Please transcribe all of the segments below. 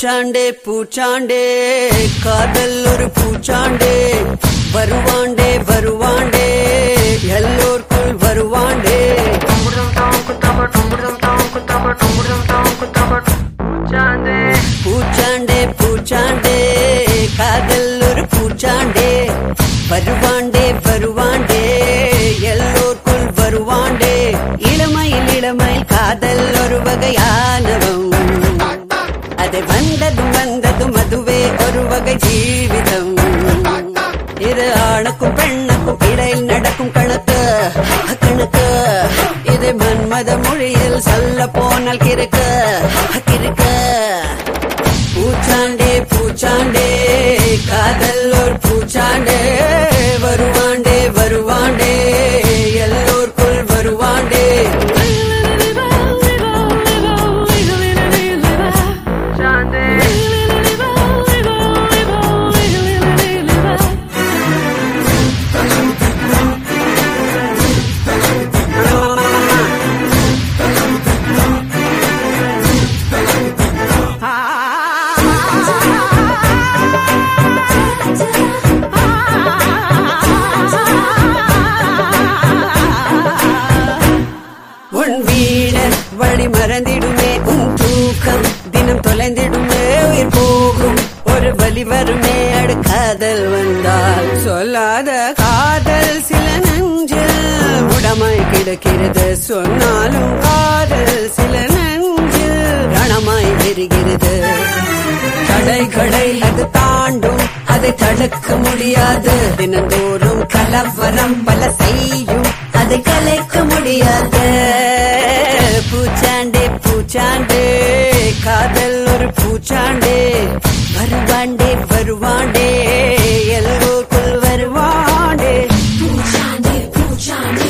பூச்சாண்டே பூச்சாண்டே காதல் ஒரு பூச்சாண்டே வருவாண்டே வருவாண்டே எல்லோர்க்குள் வருவாண்டே பூச்சாண்டே பூச்சாண்டே காதல் ஒரு பூச்சாண்டே வருவாண்டே வருவாண்டே எல்லோர்க்குள் வருவாண்டே இளமையில் இளமையில் காதல் ஒரு வகையானவம் அது வந்ததும் வந்ததும் அதுவே ஒரு வகை ஜீவிதம் இது ஆணுக்கும் பெண்ணுக்கும் இடையில் நடக்கும் கணக்கு கணக்கு இது மன்மத மொழியில் சொல்ல போனால் கிறுக்க கிறுக்க பூச்சாண்டே பூச்சாண்டே காதல் ஒரு பூச்சாண்டே வருவாண்டே வருவாண்டே எல்லோர்க்குள் வருவாண்டே உன் வீட வழி மறந்திடுமே உன் தூக்கம் தினம் தொலைந்திடுமே உயிர் போகும் ஒரு வழி வருமே அடுக்காதல் வந்தால் சொல்லாத காதல் சில நெஞ்சில் உடமாய் கிடக்கிறது சொன்னாலும் காதல் சில நெஞ்சில் ரணமாய் வருகிறது கடை கடை அது தாண்டும் அதை தடுக்க முடியாது தினந்தோறும் கலவரம் பல செய்யும் அதை கலைக்க முடியாது பூச்சாண்டே பூச்சாண்டே காதல் ஒரு பூச்சாண்டே வருவாண்டே வருவாண்டே எல்லோருக்குள் வருவாண்டே பூச்சாண்டே பூச்சாண்டே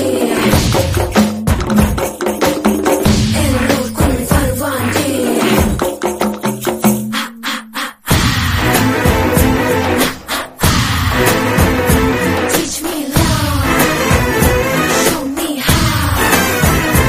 எல்லோருக்குள் வருவாண்டே Teach me love, show me how.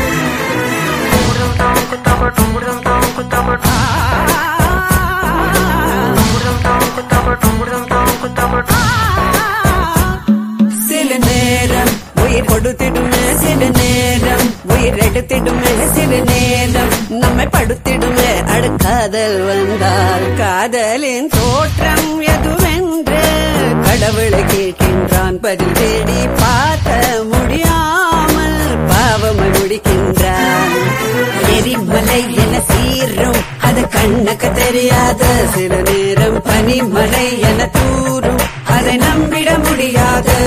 சில நேரம் உயிர் கொடுத்திடுமே சில நேரம் உயிர் எடுத்திடுமே சில நேரம் நம்மை படுத்திடுமே அடுக்காதல் வந்தால் காதலின் தோற்றம் எதுவென்று கடவுளை கேட்கின்றான் பதில் தேடி பார்க்க முடியாமல் பாவமை முடிக்கின்றான் எரிமலை என சீரும் அது கண்ணுக்கு தெரியாது சில நேரம் பனிமலை என தூரும் அதை நம்பிட முடியாது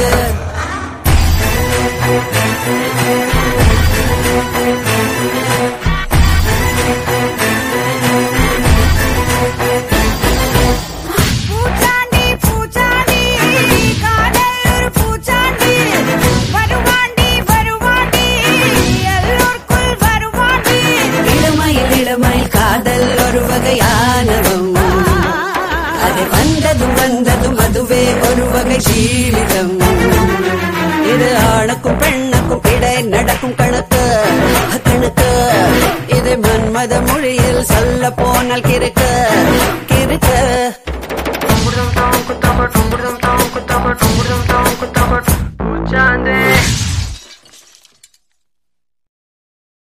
பூச்சாண்டி பூச்சாண்டி காதல் ஒரு பூச்சாண்டி வருவாண்டி வருவாண்டி எல்லோருக்குள் வருவாண்டி இளமையில் இளமையில் காதல் ஒரு வகையானவம் அது வந்ததும் வந்ததும் அதுவே ஒரு வகை ஜீவிதம் இது ஆணுக்கும் பெண்ணுக்கும் இடை நடக்கும் கணக்கு கணக்கு இது மன்மத மொழியில் சொல்ல போனால் கிறுக்க கிறுக்க பூச்சாண்டே